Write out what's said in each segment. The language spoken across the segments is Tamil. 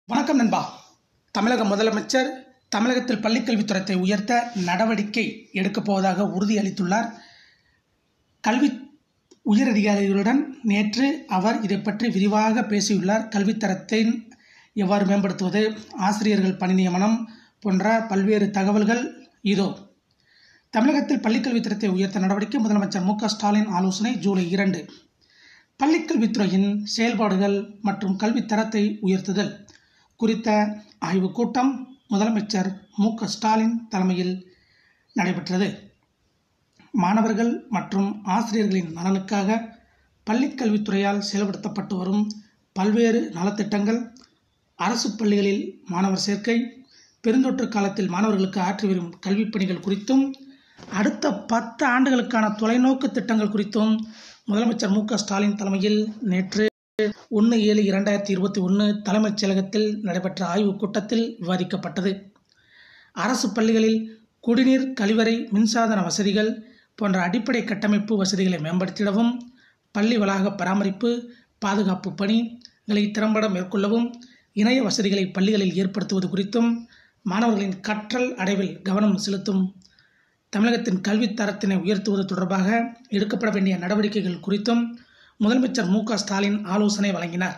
வணக்கம் நண்பா தமிழக முதலமைச்சர் தமிழகத்தில் பள்ளிக்கல்வித்துறையை உயர்த்த நடவடிக்கை எடுக்கப் போவதாக உறுதியளித்துள்ளார் கல்வி உயரதிகாரிகளுடன் நேற்று அவர் இதை பற்றி விரிவாக பேசியுள்ளார் கல்வித்தரத்தை எவ்வாறு மேம்படுத்துவது ஆசிரியர்கள் பணி நியமனம் போன்ற பல்வேறு தகவல்கள் இதோ தமிழகத்தில் பள்ளிக்கல்வித்துறையை உயர்த்த நடவடிக்கை முதலமைச்சர் மு க ஸ்டாலின் ஆலோசனை ஜூலை இரண்டு பள்ளிக்கல்வித்துறையின் செயல்பாடுகள் மற்றும் கல்வித்தரத்தை உயர்த்துதல் குறித்த ஆய்வுக் கூட்டம் முதலமைச்சர் மு க ஸ்டாலின் தலைமையில் நடைபெற்றது மாணவர்கள் மற்றும் ஆசிரியர்களின் நலனுக்காக பள்ளிக்கல்வித்துறையால் செயல்படுத்தப்பட்டு வரும் பல்வேறு நலத்திட்டங்கள் அரசு பள்ளிகளில் மாணவர் சேர்க்கை பெருந்தொற்று காலத்தில் மாணவர்களுக்கு ஆற்றி வரும் கல்விப் பணிகள் குறித்தும் அடுத்த பத்து ஆண்டுகளுக்கான தொலைநோக்கு திட்டங்கள் குறித்தும் முதலமைச்சர் மு க ஸ்டாலின் தலைமையில் நேற்று ஒன்று ஏழு இரண்டாயிரத்தி இருபத்தி ஒன்று தலைமைச் செயலகத்தில் நடைபெற்ற ஆய்வுக் கூட்டத்தில் விவாதிக்கப்பட்டது அரசு பள்ளிகளில் குடிநீர் கழிவறை மின்சாதன வசதிகள் போன்ற அடிப்படை கட்டமைப்பு வசதிகளை மேம்படுத்திடவும் பள்ளி வளாக பராமரிப்பு பாதுகாப்பு பணிகளை திறம்பட மேற்கொள்ளவும் இணைய வசதிகளை பள்ளிகளில் ஏற்படுத்துவது குறித்தும் மாணவர்களின் கற்றல் அடைவில் கவனம் செலுத்தும் தமிழகத்தின் கல்வித் தரத்தினை உயர்த்துவது தொடர்பாக எடுக்கப்பட வேண்டிய நடவடிக்கைகள் குறித்தும் முதலமைச்சர் மு க ஸ்டாலின் ஆலோசனை வழங்கினார்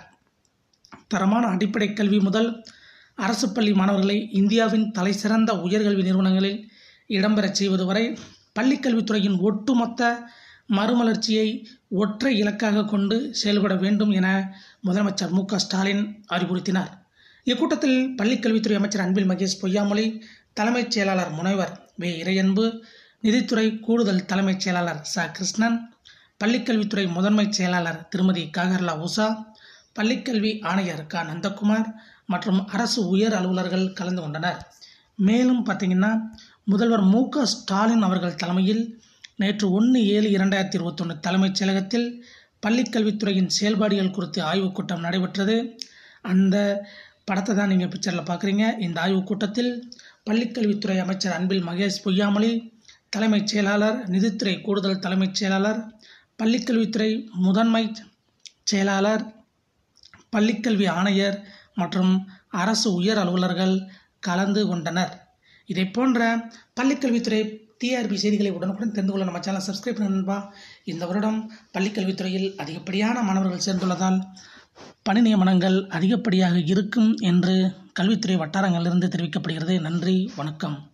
தரமான அடிப்படை கல்வி முதல் அரசு பள்ளி மாணவர்களை இந்தியாவின் தலைசிறந்த உயர்கல்வி நிறுவனங்களில் இடம்பெறச் செய்வது வரை பள்ளிக்கல்வித்துறையின் ஒட்டுமொத்த மறுமலர்ச்சியை ஒற்றை இலக்காக கொண்டு செயல்பட வேண்டும் என முதலமைச்சர் மு க ஸ்டாலின் அறிவுறுத்தினார் இக்கூட்டத்தில் பள்ளிக்கல்வித்துறை அமைச்சர் அன்பில் மகேஷ் பொய்யாமொழி தலைமைச் செயலாளர் முனைவர் வே இறையன்பு நிதித்துறை கூடுதல் தலைமைச் செயலாளர் ச கிருஷ்ணன் பள்ளிக்கல்வித்துறை முதன்மைச் செயலாளர் திருமதி காகர்லா உஷா பள்ளிக்கல்வி ஆணையர் க நந்தகுமார் மற்றும் அரசு உயர் அலுவலர்கள் கலந்து கொண்டனர் மேலும் பார்த்தீங்கன்னா முதல்வர் மு க ஸ்டாலின் அவர்கள் தலைமையில் நேற்று ஒன்று ஏழு இரண்டாயிரத்தி இருபத்தொன்று தலைமைச் செயலகத்தில் பள்ளிக்கல்வித்துறையின் செயல்பாடுகள் குறித்து ஆய்வுக் கூட்டம் நடைபெற்றது அந்த படத்தை தான் நீங்கள் பிக்சரில் பார்க்குறீங்க இந்த ஆய்வுக் கூட்டத்தில் பள்ளிக்கல்வித்துறை அமைச்சர் அன்பில் மகேஷ் பொய்யாமொழி தலைமைச் செயலாளர் நிதித்துறை கூடுதல் தலைமைச் செயலாளர் பள்ளிக்கல்வித்துறை முதன்மை செயலாளர் பள்ளிக்கல்வி ஆணையர் மற்றும் அரசு உயர் அலுவலர்கள் கலந்து கொண்டனர் இதை போன்ற பள்ளிக்கல்வித்துறை டிஆர்பி செய்திகளை உடனுக்குடன் தெரிந்து கொள்ள நம்ம சேனல் சப்ஸ்கிரைப் பண்ணுபா இந்த வருடம் பள்ளிக்கல்வித்துறையில் அதிகப்படியான மாணவர்கள் சேர்ந்துள்ளதால் பணி நியமனங்கள் அதிகப்படியாக இருக்கும் என்று கல்வித்துறை வட்டாரங்களிலிருந்து தெரிவிக்கப்படுகிறது நன்றி வணக்கம்